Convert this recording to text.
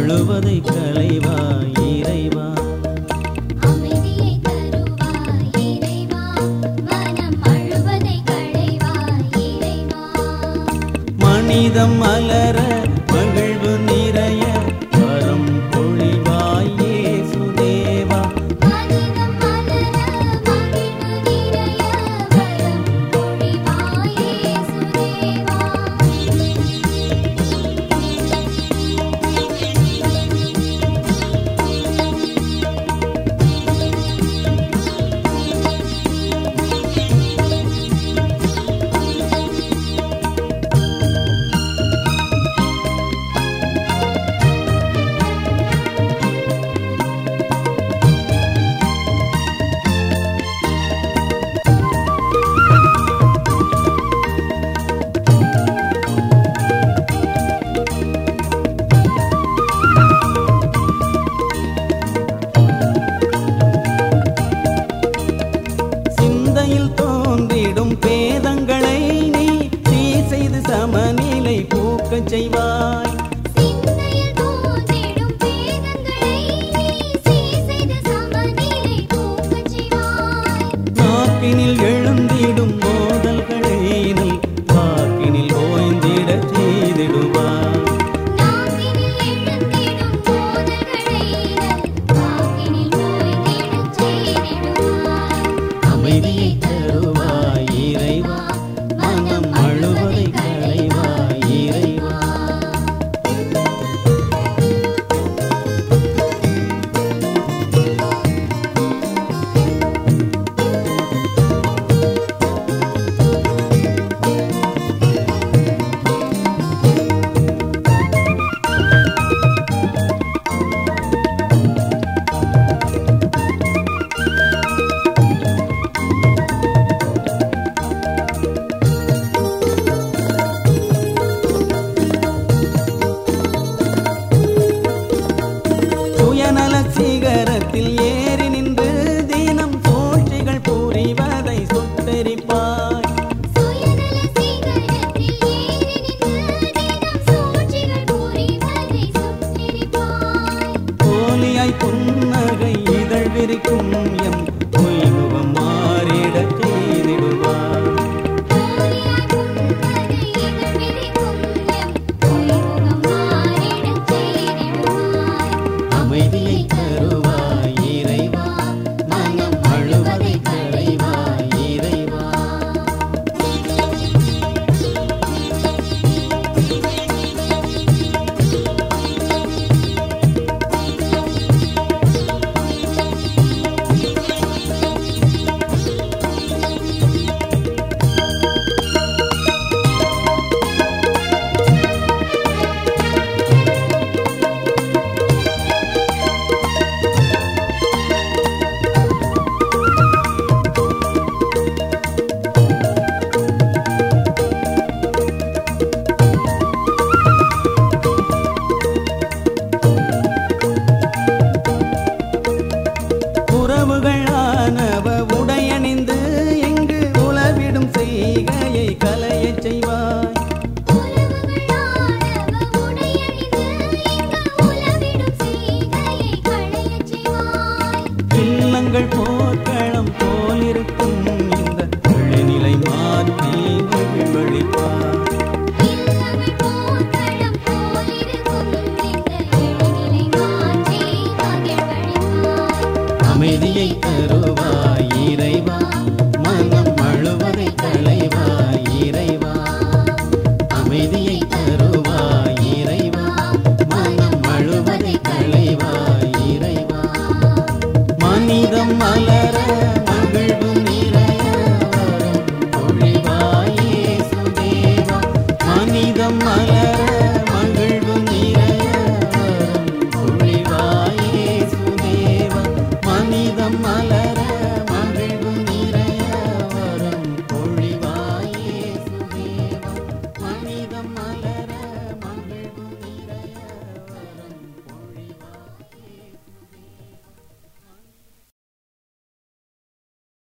அழுவதை களைவாய் இறைவா அமைதியை தருவாய் இறைவா மனம் அழுவதை களைவாய் இறைவா மனிதம் மலர மகிழ்வு நிறைய வரம் பொழிவாய் இயேசுதேவா மனிதம் மலர மகிழ்வு நிறைய வரம் பொழிவாய் இயேசுதேவா சிந்தையில் தோன்றிடும் பேதங்களை நீ சீர் செய்து சமநிலை பூக்கச் செய்வாய் சிந்தையில் தோன்றிடும் பேதங்களை நீ சீர் செய்து சமநிலை பூக்கச் செய்வாய் நாக்கினில் எழுந்திடும் மோதல்களை நீ வாக்கினில் ஓய்ந்திடச் செய்திடுவாய் நாக்கினில் எழுந்திடும் போதல்களை வாக்கினில் ஓய்ந்திடச் செய்திடுவாய் அமைதியை தருவாய் இறைவா மனம் அழுவதை களைவாய் இறைவா சுயநல சிகரத்தில் ஏறி நின்று தினம் சூழ்ச்சிகள் புரிவதை சுட்டெரிப்பாய் சுயநல சிகரத்தில் ஏறி நின்று தினம் சூழ்ச்சிகள் புரிவதை சுட்டெரிப்பாய் போலியாய் புன்னகை இதழ் விரிக்கும் எம் பொய்முகம் மாறிடச் செய்திடுவாய் போலியாய் புன்னகை இதழ் விரிக்கும் எம் பொய்முகம் மாறிடச் செய்திடுவாய் அமைதியை தருவாய் இறைவா மனம் அழுவதை களைவாய் இறைவா உறவுகளானவ உடையணிந்து எங்கு உளவிடும் செய்கையை கலையச் செய்வாய் உறவுகளானவ உடையணிந்து இங்கு உலவிடும் செய்கையை களையச் செய்வாய் இல்லங்கள் போர்க்களம் போலிருக்கும் இந்த நிலை மாற்றி மகிழ்வழிப்பாய் இல்லங்கள் போர்க்களம் போலிருக்கும் இந்த எழிலை மாற்றி மகிழ்வழிப்பாய் அமைதியை